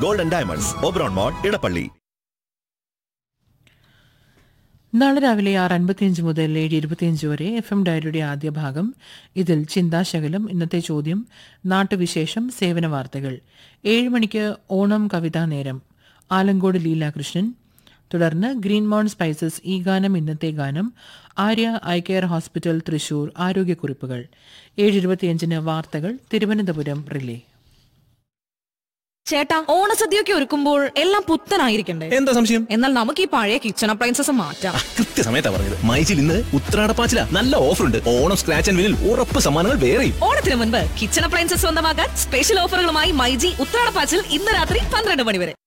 golden diamonds Oberon mall Edappally നാളെ രാവിലെ ആറ് അൻപത്തിയഞ്ച് മുതൽ ഏഴ് ഇരുപത്തിയഞ്ച് വരെ എഫ് എം ഡയറിയുടെ ആദ്യ ഭാഗം ഇതിൽ ചിന്താശകലം ഇന്നത്തെ ചോദ്യം നാട്ടുവിശേഷം സേവന വാർത്തകൾ ഏഴ് മണിക്ക് ഓണം കവിതാ നേരം ആലങ്കോട് ലീലാകൃഷ്ണൻ തുടർന്ന് ഗ്രീൻ മൗണ്ട് സ്പൈസസ് ഈ ഗാനം ഇന്നത്തെ ഗാനം Arya I care hospital Thrissur ആരോഗ്യക്കുറിപ്പുകൾ ഏഴ് ഇരുപത്തിയഞ്ചിന് വാർത്തകൾ തിരുവനന്തപുരം റിലേ ചേട്ടാ ഓണസദ്യയൊക്കെ ഒരുക്കുമ്പോൾ എല്ലാം പുത്തനായിരിക്കണ്ടേ എന്താ സംശയം എന്നാൽ നമുക്ക് ഈ പഴയ കിച്ചൺ അപ്ലയൻസസ് മാറ്റാം കൃത്യസമയത്താ പറഞ്ഞത് മൈജിൽ ഇന്ന് ഉത്രാടപ്പാച്ചില നല്ല ഓഫർ ഉണ്ട് ഓണം സ്ക്രാച്ച് ആൻഡ് വിനിൽ ഉറപ്പ് സമ്മാനങ്ങൾ വേറെയും ഓണത്തിന് മുൻപ് കിച്ചൺ അപ്ലയൻസസ് സ്വന്തമാക്കാൻ സ്പെഷ്യൽ ഓഫറുകളുമായി മൈജി ഉത്രാടപ്പാച്ചിൽ ഇന്ന് രാത്രി പന്ത്രണ്ട് മണി വരെ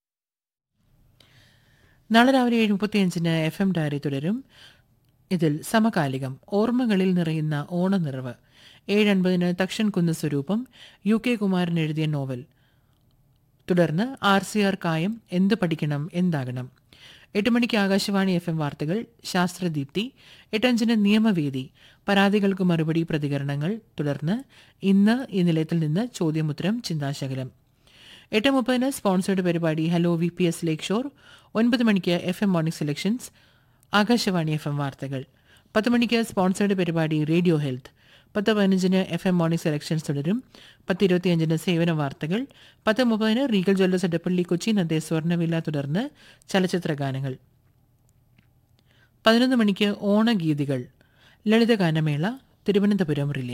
നാളെ രാവിലെ ഏഴ് മുപ്പത്തിയഞ്ചിന് എഫ് എം ഡയറി തുടരും ഇതിൽ സമകാലികം ഓർമ്മകളിൽ നിറയുന്ന ഓണനിറവ് ഏഴ് അൻപതിന് തക്ഷൻ കുന്ന് സ്വരൂപം യു കെ കുമാരൻ എഴുതിയ നോവൽ തുടർന്ന് ആർ സി ആർ കായം എന്ത് പഠിക്കണം എന്താകണം എട്ട് മണിക്ക് ആകാശവാണി എഫ് എം വാർത്തകൾ ശാസ്ത്രദീപ്തി എട്ടഞ്ചിന് നിയമവേദി പരാതികൾക്ക് മറുപടി പ്രതികരണങ്ങൾ തുടർന്ന് ഇന്ന് ഈ നിലയത്തിൽ നിന്ന് ചോദ്യമുത്തരം ചിന്താശകലം എട്ട് മുപ്പതിന് സ്പോൺസേഡ് പരിപാടി hello V P S Lakeshore ഒൻപത് മണിക്ക് F M morning selections Akashvani F M വാർത്തകൾ പത്ത് മണിക്ക് സ്പോൺസേഡ് പരിപാടി റേഡിയോ ഹെൽത്ത് പത്ത് പതിനഞ്ചിന് എഫ് എം മോർണിംഗ് സെലക്ഷൻസ് തുടരും പത്ത് ഇരുപത്തിയഞ്ചിന് സേവന വാർത്തകൾ പത്ത് മുപ്പതിന് റീഗൽ ജ്വല്ലേഴ്സ് എടപ്പള്ളി കൊച്ചി നദ്യ സ്വർണ്ണവില തുടർന്ന് ചലച്ചിത്ര ഗാനങ്ങൾ പതിനൊന്ന് മണിക്ക് ഓണഗീതികൾ ലളിതഗാനമേള Thiruvananthapuram relay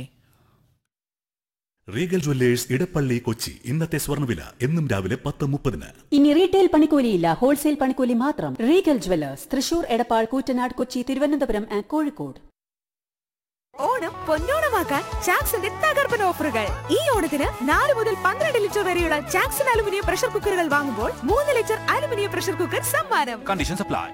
Regal jewellers Edappally Kochi ഇന്നത്തെ സ്വർണ്ണവില എന്നും രാവിലെ പത്ത് മുപ്പതിന് ഇനി റീറ്റെയിൽ പണിക്കൂലിയില്ല ഹോൾസെയിൽ പണിക്കൂലി മാത്രം Regal jewellers Thrissur Edappal Koottanad Kochi Thiruvananthapuram and Kozhikode Onam പൊന്നോണമാക്കാൻ ചാക്സിന്റെ തകർപ്പൻ ഓഫറുകൾ ഈ ഓണത്തിന് നാല് മുതൽ പന്ത്രണ്ട് ലിറ്റർ വരെയുള്ള ചാക്സൺ അലുമിനിയം പ്രഷർ കുക്കറുകൾ വാങ്ങുമ്പോൾ മൂന്ന് ലിറ്റർ അലുമിനിയം പ്രഷർ കുക്കർ സമ്മാനം കണ്ടീഷൻ സപ്ലൈ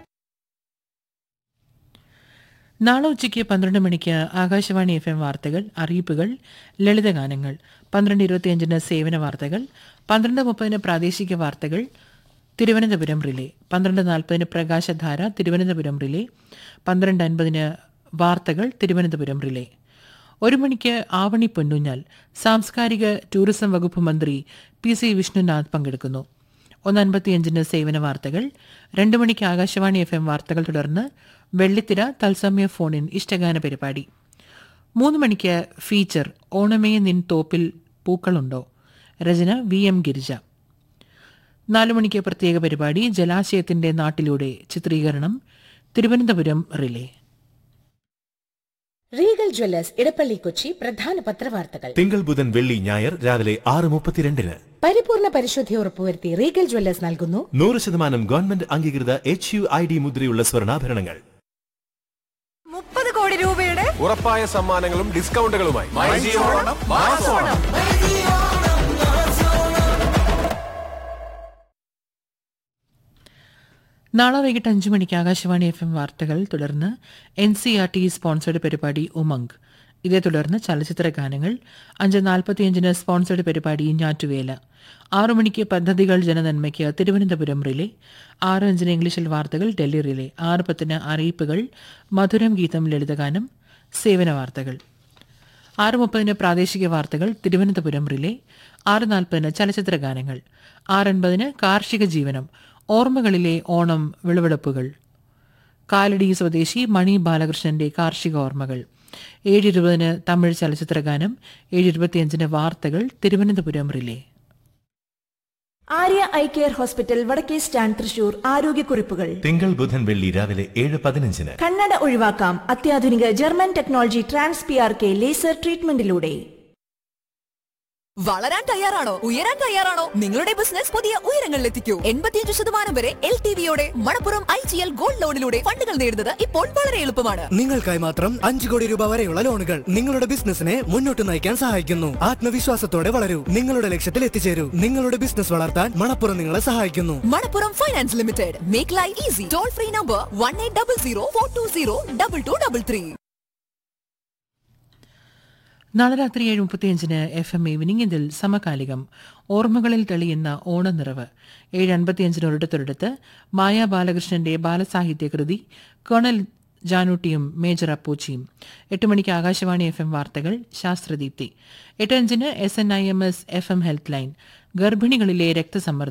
നാളെ ഉച്ചയ്ക്ക് പന്ത്രണ്ട് മണിക്ക് ആകാശവാണി എഫ് എം വാർത്തകൾ അറിയിപ്പുകൾ ലളിതഗാനങ്ങൾ പന്ത്രണ്ട് ഇരുപത്തിയഞ്ചിന് സേവന വാർത്തകൾ പന്ത്രണ്ട് മുപ്പതിന് പ്രാദേശിക വാർത്തകൾ തിരുവനന്തപുരം റിലേ പന്ത്രണ്ട് നാൽപ്പതിന് പ്രകാശധാര തിരുവനന്തപുരം റിലേ പന്ത്രണ്ട് അൻപതിന് വാർത്തകൾ തിരുവനന്തപുരം റിലേ ഒരു മണിക്ക് ആവണി പൊന്നൂഞ്ഞാൽ സാംസ്കാരിക ടൂറിസം വകുപ്പ് മന്ത്രി പി സി വിഷ്ണുനാഥ് പങ്കെടുക്കുന്നു ഒന്ന് അൻപത്തിയഞ്ചിന് സേവന വാർത്തകൾ രണ്ട് മണിക്ക് ആകാശവാണി എഫ് എം വാർത്തകൾ തുടർന്ന് വെള്ളിത്തിര തത്സമയ ഫോണിൻ ഇഷ്ടഗാന പരിപാടി മൂന്ന് മണിക്ക് ഫീച്ചർ ഓണമേ നിൻ തോപ്പിൽ പൂക്കളുണ്ടോ രചന വി എം ഗിരിജ നാലു മണിക്ക് പ്രത്യേക പരിപാടി ജലാശയത്തിന്റെ നാട്ടിലൂടെ ചിത്രീകരണം Thiruvananthapuram relay Regal jewellers Edappally Kochi പ്രധാന പത്രവാർത്തകൾ തിങ്കൾ ബുധൻ വെള്ളി ഞായർ രാവിലെ ആറ് മുപ്പത്തിരണ്ടിന് പരിപൂർണ പരിശുദ്ധി ഉറപ്പുവരുത്തി റീഗൽ ജ്വല്ലേഴ്സ് നൽകുന്നു നൂറ് ശതമാനം ഗവൺമെന്റ് അംഗീകൃത എച്ച് യു ഐ ഡി മുദ്രയുള്ള സ്വർണ്ണാഭരണങ്ങൾ മുപ്പത് കോടി രൂപയുടെ ഉറപ്പായ സമ്മാനങ്ങളും ഡിസ്കൗണ്ടുകളുമായി നാളെ വൈകിട്ട് അഞ്ചു മണിക്ക് ആകാശവാണി എഫ് എം വാർത്തകൾ തുടർന്ന് N C R T sponsored പരിപാടി ഉമംഗ് ഇതേ തുടർന്ന് ചലച്ചിത്ര ഗാനങ്ങൾ അഞ്ച് നാൽപ്പത്തിയഞ്ചിന് സ്പോൺസേഡ് പരിപാടി ഞാറ്റുവേല ആറു മണിക്ക് പദ്ധതികൾ ജനനന്മയ്ക്ക് തിരുവനന്തപുരം റിലേ ആറ് അഞ്ചിന് ഇംഗ്ലീഷിൽ വാർത്തകൾ ഡൽഹി റിലേ ആറ് പത്തിന് അറിയിപ്പുകൾ മധുരം ഗീതം ലളിതഗാനം സേവന വാർത്തകൾ ആറ് മുപ്പതിന് പ്രാദേശിക വാർത്തകൾ തിരുവനന്തപുരം റിലേ ആറ് നാൽപ്പതിന് ചലച്ചിത്ര ഗാനങ്ങൾ ആറ് അൻപതിന് കാർഷിക ജീവനം ഓർമ്മകളിലെ ഓണം വിളവെടുപ്പുകൾ കാലടി സ്വദേശി മണി ബാലകൃഷ്ണന്റെ കാർഷിക ഓർമ്മകൾ ഏഴ് ഇരുപതിന് തമിഴ് ചലച്ചിത്ര ഗാനം ഏഴ് ഇരുപത്തിയഞ്ചിന് വാർത്തകൾ Thiruvananthapuram relay Arya I care hospital വടക്കേ സ്റ്റാൻഡ് തൃശൂർ ആരോഗ്യക്കുറിപ്പുകൾ തിങ്കൾ ബുധൻ വെള്ളി രാവിലെ ഏഴ് പതിനഞ്ചിന് കണ്ണട ഒഴിവാക്കാം അത്യാധുനിക German technology trans P R K laser ട്രീറ്റ്മെന്റിലൂടെ വളരാൻ തയ്യാറാണോ ഉയരാൻ തയ്യാറാണോ നിങ്ങളുടെ ബിസിനസ് പുതിയ ഉയരങ്ങളിൽ എത്തിക്കൂ എൺപത്തിയഞ്ച് ശതമാനം വരെ എൽ ടി വിയോടെ Manappuram I G L gold ലോണിലൂടെ ഫണ്ടുകൾ നേടുന്നത് ഇപ്പോൾ വളരെ എളുപ്പമാണ് നിങ്ങൾക്കായി മാത്രം അഞ്ചു കോടി രൂപ വരെയുള്ള ലോണുകൾ നിങ്ങളുടെ ബിസിനസിനെ മുന്നോട്ട് നയിക്കാൻ സഹായിക്കുന്നു ആത്മവിശ്വാസത്തോടെ വളരൂ നിങ്ങളുടെ ലക്ഷ്യത്തിൽ എത്തിച്ചേരൂ നിങ്ങളുടെ ബിസിനസ് വളർത്താൻ മണപ്പുറം നിങ്ങളെ സഹായിക്കുന്നു Manappuram finance limited make life easy toll free number one eight double zero four two zero double two double three നാളെ രാത്രി ഏഴ് മുപ്പത്തിയഞ്ചിന് എഫ് എം ഈവനിംഗ് ഇതിൽ സമകാലികം ഓർമ്മകളിൽ തെളിയുന്ന ഓണനിറവ് ഏഴ് അൻപത്തിയഞ്ചിന് ഒരിടത്തൊരിടത്ത് മായ ബാലകൃഷ്ണന്റെ ബാലസാഹിത്യ കൃതി കേണൽ ജാനൂട്ടിയും മേജർ അപ്പൂച്ചിയും എട്ട് മണിക്ക് ആകാശവാണി എഫ് എം വാർത്തകൾ ശാസ്ത്രദീപ്തി എട്ട് അഞ്ചിന് S N I M S F M health line ഗർഭിണികളിലെ രക്തസമ്മർദ്ദം